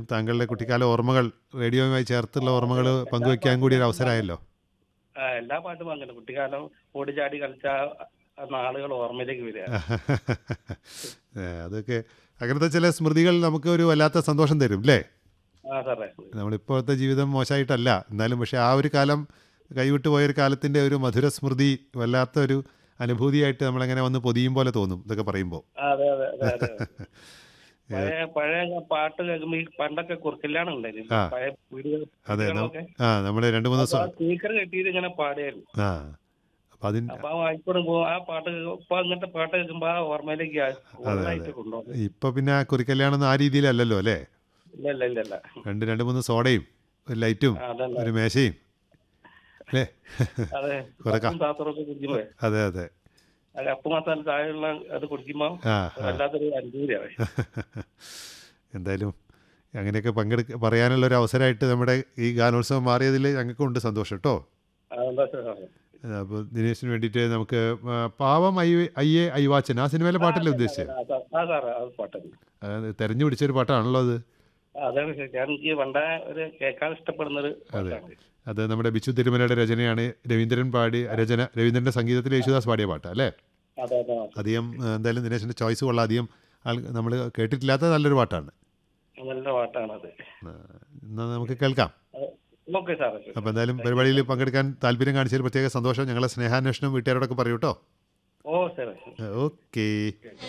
താങ്കളുടെ കുട്ടിക്കാല ഓർമ്മകൾ റേഡിയോയുമായി ചേർത്തുള്ള ഓർമ്മകൾ പങ്കുവയ്ക്കാൻ കൂടി ഒരു അവസരമായല്ലോ ആ, എല്ലാ പാട്ടും അങ്ങനെ കുട്ടിക്കാലം ഓടിച്ചാടി കളിച്ച ആ നാളുകൾ ഓർമ്മയിലേക്ക് വരിക ഏ, അതൊക്കെ അങ്ങനത്തെ ചില സ്മൃതികൾ നമുക്ക് ഒരു വല്ലാത്ത സന്തോഷം തരും അല്ലേ ആ സാറേ നമ്മളിപ്പോഴത്തെ ജീവിതം മോശമായിട്ടല്ല എന്നാലും പക്ഷേ ആ ഒരു കാലം കൈവിട്ട് പോയൊരു കാലത്തിൻ്റെ ഒരു മധുര സ്മൃതി വല്ലാത്ത ഒരു അനുഭൂതിയായിട്ട് നമ്മളങ്ങനെ വന്ന് പൊതിയും പോലെ തോന്നും ഇതൊക്കെ പറയുമ്പോൾ ആ, അതെ അതെ അതെ അതെ പഴയ പഴയ പാട്ട് കേൾക്കുമ്പോ ഈ പണ്ടൊക്കെ കുറുക്കല്ലാണ് ഉണ്ടായിരുന്നു ആ. പഴയ വീടുകൾ അതെ നം- വീടുകളൊക്കെ. ആ നമ്മൾ രണ്ട് മൂന്ന് അപ്പൊ ആ ദിവസം സ്പീക്കർ കെട്ടിയിട്ട് ഇങ്ങനെ പാടിയായിരുന്നു ആ അപ്പം അതിന് അപ്പൊ ആ വായിക്കോടും പോകും ആ പാട്ട് കേൾക്കും- ഇപ്പൊ അങ്ങനത്തെ പാട്ട് കേൾക്കുമ്പോ ആ ഓർമ്മയിലേക്ക് ആ- ഓർമ്മയായിട്ട് കൊണ്ടുപോകും ഇപ്പം പിന്നെ ആ കുറിക്കല്യാണം ആ രീതിയിലല്ലല്ലോ അല്ലേ ഇല്ല ഇല്ല ഇല്ല ഇല്ല രണ്ട് രണ്ട് മൂന്ന് സോഡയും ഒരു ലൈറ്റും ആ, അതല്ല ഒരു മേശയും അല്ലേ അതെ കുറെ ക- കപ്പും പാത്രമൊക്കെ കുടിക്കുമ്പോ അതെ അതെ ആ കപ്പ് മസാല താഴെയുള്ള അത് കുടിക്കുമ്പോ ആ വല്ലാത്തൊരു അനുഭൂതിയാണ് എന്തായാലും അങ്ങനെയൊക്കെ പങ്കെടുക്ക പറയാനുള്ള ഒരു അവസരമായിട്ട് നമ്മുടെ ഈ ഗാനോത്സവം മാറിയതിൽ ഞങ്ങൾക്കുണ്ട് സന്തോഷം കേട്ടോ അതെന്താ സാറേ അപ്പോൾ ദിനേശിന് വേണ്ടിയിട്ട് നമുക്ക് ആ, പാവം ഐ അയ്യേ ഐവാച്ചൻ ആ സിനിമയിലെ പാട്ടല്ലേ ഉദ്ദേശിച്ചത് ആ സാ- ആ സാറേ അത് പാട്ടത് അത് തെരഞ്ഞു പിടിച്ചൊരു പാട്ടാണല്ലോ അത് അതാണ് ശരി. ഞാൻ എനിക്ക് പണ്ട ഒരു കേൾക്കാൻ ഇഷ്ടപ്പെടുന്ന ഒരു പാട്ടാണ് അത് നമ്മുടെ ബിച്ചു തിരുമലയുടെ രചനയാണ് രവീന്ദ്രൻ പാടി രചന രവീന്ദ്രൻ്റെ സംഗീതത്തിൽ യേശുദാസ് പാടിയ പാട്ടാ അല്ലേ അതെ അതെ അധികം ആ, എന്തായാലും ദിനേശിൻ്റെ ചോയ്സ് കൊള്ളാം അധികം ആൾ നമ്മൾ കേട്ടിട്ടില്ലാത്ത നല്ലൊരു പാട്ടാണ് നല്ല പാട്ടാണത് ആ, എന്നാൽ നമുക്ക് കേൾക്കാം ഓക്കെ സാറേ അപ്പോൾ എന്തായാലും പരിപാടിയിൽ പങ്കെടുക്കാൻ താല്പര്യം കാണിച്ചതിൽ പ്രത്യേക സന്തോഷം ഞങ്ങളെ സ്നേഹാന്വേഷണം വീട്ടുകാരോടൊക്കെ പറയൂ കേട്ടോ ഓ സാറേ ഓക്കേ